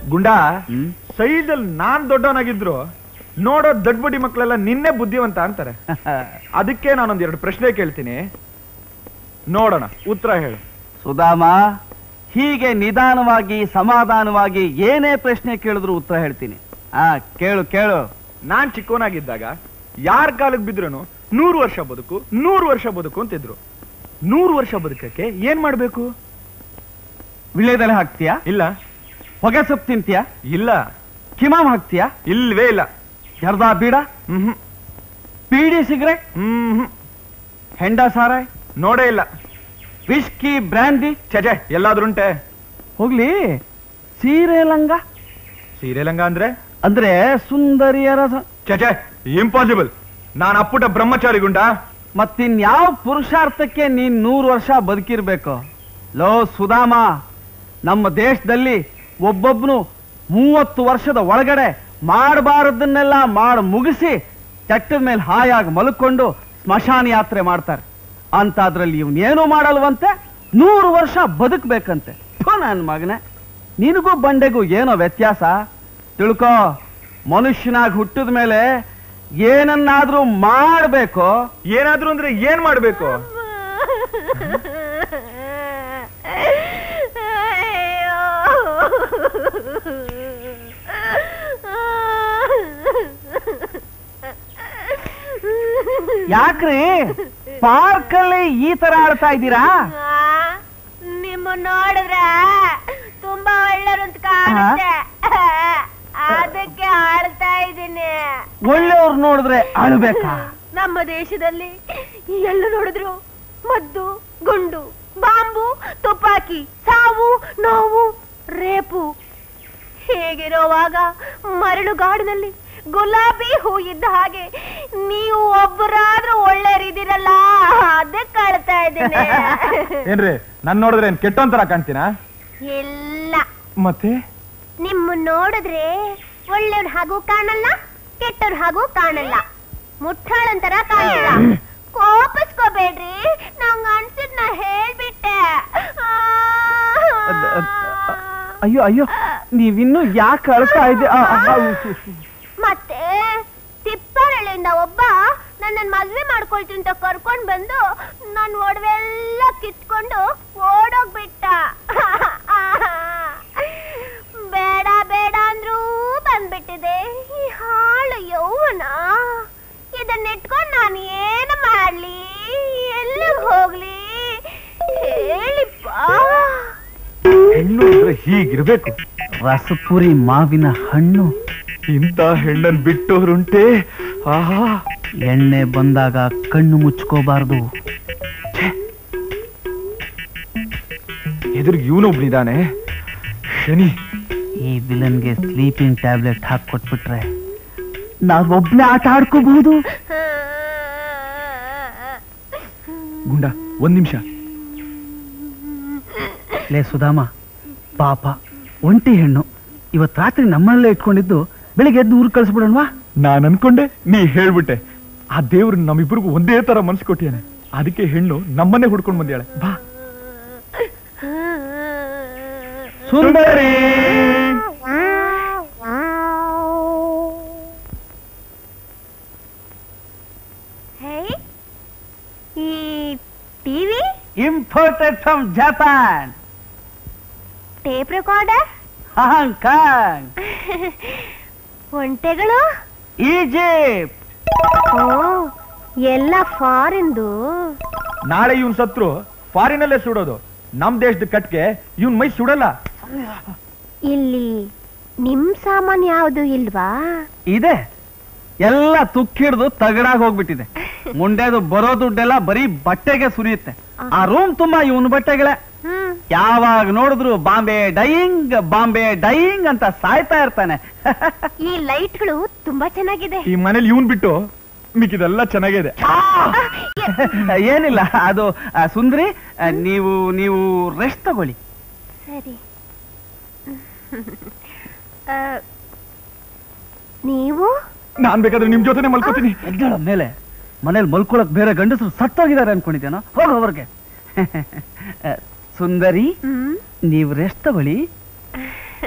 ಗುಂಡಾ ಹ್ಮ್ ಸೈಜಲ್ಲಿ ನಾನ್ ದೊಡ್ಡವನಾಗಿದ್ರು ನೋಡೋ ದೊಡ್ಡ ಬಡ್ಡಿ ಮಕ್ಕಳೆಲ್ಲ ನಿನ್ನೆ ಬುದ್ಧಿವಂತ ಅಂತಾರೆ ಅದಕ್ಕೆ ನಾನೊಂದ್ ಎರಡು ಪ್ರಶ್ನೆ ಕೇಳ್ತೀನಿ ನೋಡೋಣ ಉತ್ತರ ಹೇಳು ಸುಧಾಮ ಹೀಗೆ ನಿಧಾನವಾಗಿ ಸಮಾಧಾನವಾಗಿ ಏನೇ ಪ್ರಶ್ನೆ ಕೇಳಿದ್ರು ಉತ್ತರ ಹೇಳ್ತೀನಿ ಆ ಕೇಳು ಕೇಳು ನಾನ್ ಚಿಕ್ಕವನಾಗಿದ್ದಾಗ ಯಾರ ಕಾಲಕ್ಕೆ ಬಿದ್ರೂ ನೂರು ವರ್ಷ ಬದುಕು ನೂರು ವರ್ಷ ಬದುಕು ಅಂತಿದ್ರು ನೂರು ವರ್ಷ ಬದುಕಕ್ಕೆ ಏನ್ ಮಾಡ್ಬೇಕು ವಿಳ್ಯದೆಲೆ ಹಾಕ್ತೀಯಾ ಇಲ್ಲ ಹೊಗೆ ಸೊಪ್ಪು ತಿಂತೀಯಾ ಇಲ್ಲ ಕಿಮಾಮ್ ಹಾಕ್ತೀಯಾ ಇಲ್ವೇ ಇಲ್ಲ ಎರ್ದ ಬೀಡ ಹ್ಮ್ ಬೀಡಿ ಸಿಗರೆಟ್ ಹ್ಮ್ ಹೆಂಡ ಸಾರಾಯ್ ನೋಡೇ ಇಲ್ಲ ವಿಸ್ಕಿ ಬ್ರ್ಯಾಂಡಿ ಛೆ ಎಲ್ಲಾದ್ರುಂಟೆ ಹೋಗ್ಲಿ ಸೀರೆ ಲಂಗ ಸೀರೆ ಲಂಗ ಅಂದ್ರೆ ಅಂದ್ರೆ ಸುಂದರಿಯರ ಸ- ಛೆ ಇಂಪಾಸಿಬಲ್ ನಾನ್ ಅಪ್ಪುಟ ಬ್ರಹ್ಮಚಾರಿ ಗುಂಡ ಮತ್ತಿನ್ಯಾವ ಪುರುಷಾರ್ಥಕ್ಕೆ ನೀನ್ ನೂರು ವರ್ಷ ಬದುಕಿರ್ಬೇಕು ಲೋ ಸುಧಾಮ ನಮ್ಮ ದೇಶದಲ್ಲಿ ಒಬ್ಬೊಬ್ನು ಮೂವತ್ತು ವರ್ಷದ ಒಳಗಡೆ ಮಾಡಬಾರದನ್ನೆಲ್ಲ ಮಾಡಿ ಮುಗಿಸಿ ಚಟ್ಟದ ಮೇಲೆ ಹಾಯಾಗಿ ಮಲ್ಕೊಂಡು ಸ್ಮಶಾನ ಯಾತ್ರೆ ಮಾಡ್ತಾರೆ ಅಂತ ಅದ್ರಲ್ಲಿ ಇವನೇನು ಮಾಡಲ್ವಂತೆ ನೂರು ವರ್ಷ ಬದುಕ್ಬೇಕಂತೆ ನನ್ನ ಮಗನೇ ನಿನಗೂ ಬಂಡೆಗೂ ಏನೋ ವ್ಯತ್ಯಾಸ ತಿಳ್ಕೋ ಮನುಷ್ಯನಾಗಿ ಹುಟ್ಟಿದ ಮೇಲೆ ಏನನ್ನಾದ್ರೂ ಮಾಡಬೇಕು ಏನಾದ್ರೂ ಅಂದ್ರೆ ಏನ್ ಮಾಡ್ಬೇಕು ಯಾಕ್ರಿ ಪಾರ್ಕಲ್ಲಿ ಈ ತರ ಆಡ್ತಾ ಇದ್ದೀರಾ ನಿಮ್ಮ ನೋಡಿದ್ರೆ ತುಂಬಾ ಒಳ್ಳೆಯವರು ಅಂತ ಕಾಣುತ್ತೆ ಅದಕ್ಕೆ ಆಡ್ತಾ ಇದ್ದೀನಿ ಒಳ್ಳೆಯವ್ರು ನೋಡಿದ್ರೆ ಅಳ್ಬೇಕಾ ನಮ್ಮ ದೇಶದಲ್ಲಿ ಎಲ್ಲ ನೋಡಿದ್ರು ಮದ್ದು ಗುಂಡು ಬಾಂಬು ತುಪಾಕಿ ಸಾವು ನೋವು ರೇಪು ಹೇಗಿರೋವಾಗ ಮರಳುಗಾಡಿನಲ್ಲಿ ಗುಲಾಬಿ ಹೂ ಇದ್ದ ಹಾಗೆ ನೀವು ಒಬ್ಬರಾದ್ರೂ ಒಳ್ಳೆಯರಿದ್ದೀರಲ್ಲ ಅದಕ್ಕೆ ಅಳ್ತಾ ಇದ್ದೀನಿ ಏನ್ರಿ ನನ್ ನೋಡಿದ್ರೆ ಏನ್ ಕೆಟ್ಟೋಂತರ ಕಾಣ್ತೀನಾ ಇಲ್ಲ ಮತ್ತೆ ನಿಮ್ಮ ನೋಡಿದ್ರೆ ಒಳ್ಳೆಯವ್ರ ಹಾಗೂ ಕಾಣಲ್ಲ ಕೆಟ್ಟವ್ರ ಹಾಗೂ ಕಾಣಲ್ಲ ಮುಟ್ಟಾಳಂತರ ಕಾಣಲ್ಲ ಕೋಪಿಸ್ಕೋಬೇಡ್ರಿ ನಂಗ ಅನ್ಸಿದ್ನ ಹೇಳ್ಬಿಟ್ಟೆ ಅದ್- ಅದ್- ಅಯ್ಯೋ ಅಯ್ಯೋ ನೀವಿನ್ನೂ ಯಾಕೆ ಅಳ್ತಾ ಇದ್ದೆ ಆ, ಆ, ಆ, ಉ, ಉ, ಉ. ಮತ್ತೆ ತಿಪ್ಪರಳ್ಳಿಯಿಂದ ಒಬ್ಬ ನನ್ನನ್ ಮದ್ವೆ ಮಾಡ್ಕೊಳ್ತೀನಿ ಅಂತ ಕರ್ಕೊಂಡ್ ಬಂದು ನನ್ ಒಡವೆ ಎಲ್ಲ ಕಿತ್ಕೊಂಡು ಓಡೋಗ್ಬಿಟ್ಟ ಬೇಡ ಬೇಡ ಅಂದ್ರೂ ಬಂದ್ಬಿಟ್ಟಿದೆ ಈ ಹಾಳು ಯೌವನ ಇದನ್ನ ಇಟ್ಕೊಂಡ್ ನಾನು ಏನು ಮಾಡ್ಲಿ ಎಲ್ಲಿಗ್ ಹೋಗ್ಲಿ ಹೇಳಿಪ್ಪ ಹೆಣ್ಣು ಅಂದ್ರೆ ಹೀಗಿರ್ಬೇಕು ರಸಪುರಿ ಮಾವಿನ ಹಣ್ಣು ಇಂಥ ಹೆಣ್ಣನ್ ಬಿಟ್ಟೋರುಂಟೆ ಆಹಾ ಎಣ್ಣೆ ಬಂದಾಗ ಕಣ್ಣು ಮುಚ್ಕೋಬಾರ್ದು ಎದುರಿಗೆ ಇವನೊಬ್ನಿದಾನೆ ಶನಿ ಈ ವಿಲನ್ಗೆ ಸ್ಲೀಪಿಂಗ್ ಟ್ಯಾಬ್ಲೆಟ್ ಹಾಕಿ ಕೊಟ್ಬಿಟ್ರೆ ನಾವೊಬ್ನೇ ಆಟ ಆಡ್ಕೋಬಹುದು ಗುಂಡ ಒಂದ್ ನಿಮಿಷ ಲೇ ಸುಧಾಮ ಪಾಪ ಒಂಟಿ ಹೆಣ್ಣು ಇವತ್ ರಾತ್ರಿ ನಮ್ಮಲ್ಲೇ ಇಟ್ಕೊಂಡಿದ್ದು ಬೆಳಿಗ್ಗೆ ಎದ್ದು ಊರು ಕಳಿಸ್ಬಿಡೋಣವಾ ನಾನ್ ಅನ್ಕೊಂಡೆ ನೀ ಹೇಳ್ಬಿಟ್ಟೆ ಆ ದೇವ್ರು ನಮ್ಮಿಬ್ರಿಗೂ ಒಂದೇ ತರ ಮನ್ಸು ಕೊಟ್ಟಿಯಾನೆ ಅದಕ್ಕೆ ಹೆಣ್ಣು ನಮ್ಮನ್ನೇ ಹುಡ್ಕೊಂಡ್ ಬಂದ್ಯಾಳೆ ಬಾ ಸುಂದರಿ ಹೇ ಈ TV imported from Japan tape recorder Hong Kong ಒಂಟೆಗಳು ಈಜಿಪ್ಟ್ ಓ ಎಲ್ಲ ಫಾರಿಂದು ನಾಳೆ ಇವನ್ ಸತ್ರು ಫಾರಿನಲ್ಲೇ ಸುಡೋದು ನಮ್ ದೇಶದ ಕಟ್ಗೆ ಇವನ್ ಮೈ ಸುಡಲ್ಲ ಇಲ್ಲಿ ನಿಮ್ ಸಾಮಾನ್ ಯಾವ್ದು ಇಲ್ವಾ ಇದೆ ಎಲ್ಲ ತುಕ್ಕಿಡ್ದು ತಗಡಾಗಿ ಹೋಗ್ಬಿಟ್ಟಿದೆ ಮುಂಡೆದು ಬರೋ ದುಡ್ಡೆಲ್ಲ ಬರೀ ಬಟ್ಟೆಗೆ ಸುರಿಯುತ್ತೆ ಆ ರೂಮ್ ತುಂಬಾ ಇವನ್ ಬಟ್ಟೆಗಳೇ ಹ್ಮ್ ಯಾವಾಗ ನೋಡಿದ್ರು ಬಾಂಬೆ ಡೈಯಿಂಗ್ ಬಾಂಬೆ ಡೈಯಿಂಗ್ ಅಂತ ಸಾಯ್ತಾ ಇರ್ತಾನೆ ಈ ಲೈಟ್ಗಳು ತುಂಬಾ ಚೆನ್ನಾಗಿದೆ ಈ ಮನೇಲಿ ಇವನ್ ಬಿಟ್ಟು ಮಿಕ್ಕಿದೆಲ್ಲ ಚೆನ್ನಾಗಿದೆ ಏನಿಲ್ಲ ಅದು ಆ, ಸುಂದ್ರಿ ಆ, ನೀವು ನೀವು ರೆಸ್ಟ್ ತಗೊಳ್ಳಿ ಸರಿ ಆ, ನೀವು ನಾನ್ ಬೇಕಾದ್ರೆ ನಿಮ್ ಜೊತೆನೆ ಮಲ್ಕೋತೀನಿ ಎದ್ದೇಳ ಮೇಲೆ ಮನೇಲಿ ಮಲ್ಕೊಳಕ್ ಬೇರೆ ಗಂಡಸರು ಸತ್ತೋಗಿದ್ದಾರೆ ಅನ್ಕೊಂಡಿದ್ದೇನೋ ಹೋಗ ಅವ್ರಿಗೆ ಸುಂದರಿ ಹ್ಮ್ ನೀವು ರೆಸ್ಟ್ ತಗೊಳ್ಳಿ